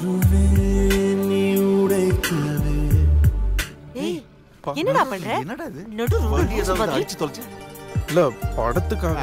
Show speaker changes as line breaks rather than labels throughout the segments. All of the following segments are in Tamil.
வருவேன் நீ உடைக்கவே
ஏய் என்னடா பண்ற
என்னடா இது
நடு ரோடு
வண்டி
லூசு
ஏதாவது
மாதிரி.
அடிச்சு தொலைச்சு
இல்ல படத்துக்காக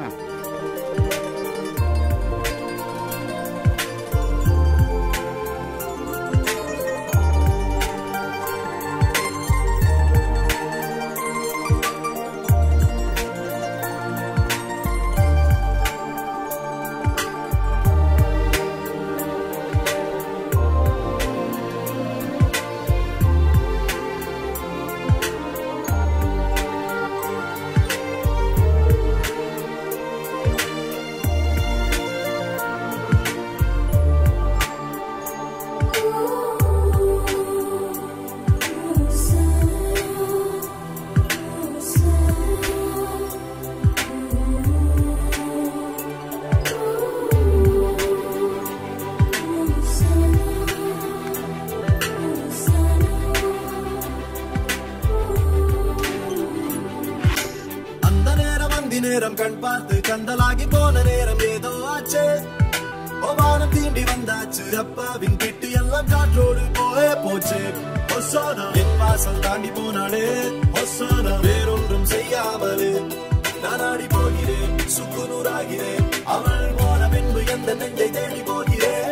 அந்த நேரம் அந்தி நேரம் கண் பார்த்து கந்தலாகி போன நேரம் ஏதோ ஆச்சு வானம் தீண்டி வந்தாச்சு அப்பாவின் கிட்டு எல்லாம் காற்றோடு போயே போச்சு ஒசானா என் வாசல் தாண்டி போனாலே ஒசானா வேறொன்றும் செய்யாமலே நான் ஆடி போகிறேன் சுக்குநூறாகிறேன் அவள் போன பின்பு எந்த நெஞ்சை தேடி போகிறேன்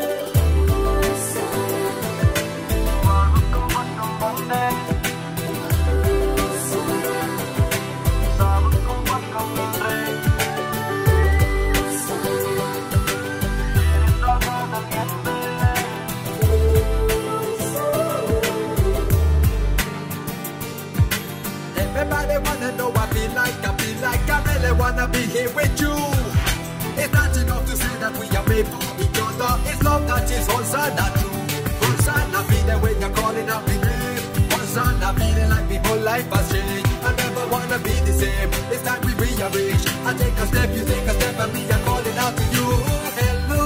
Everybody wanna know I feel like, I feel like I really wanna be here with you. It's not enough to say that we are made for each other. It's love that is Hosanna true. Hosanna feeling when you're calling out my name. Hosanna feeling like my whole life has changed. I never wanna be the same. It's time we rearrange. I take a step, you take a step, and me I'm calling out to you. Hello.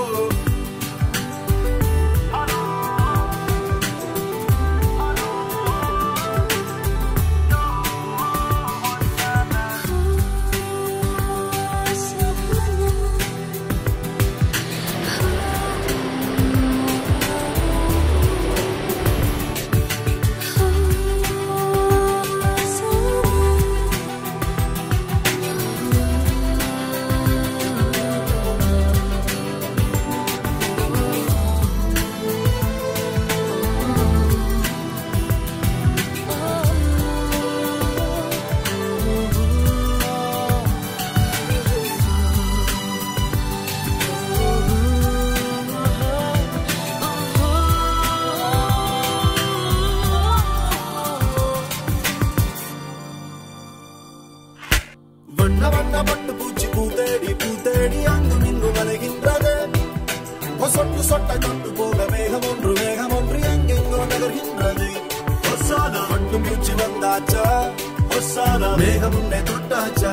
வண்ண வண்ண பட்டு பூச்சி பூ தேடி பூ தேடி அங்கும் இங்கும் அலைகின்றது சொட்டு சொட்ட கொண்டு போக வேகம் ஒன்று வேகம் ஒன்று எங்கெங்கோ நகர்கின்றது ஒசானா மட்டும் பூச்சி வந்தாச்சா ஒசானா வேகம் உன்னை தொட்டாச்சா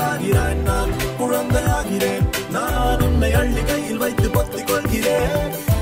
கிழிஞ்சலாகிறான் நான் குழந்தையாகிறேன் நான் உன்னை அள்ளி கையில் வைத்து பொத்திக் கொள்கிறேன்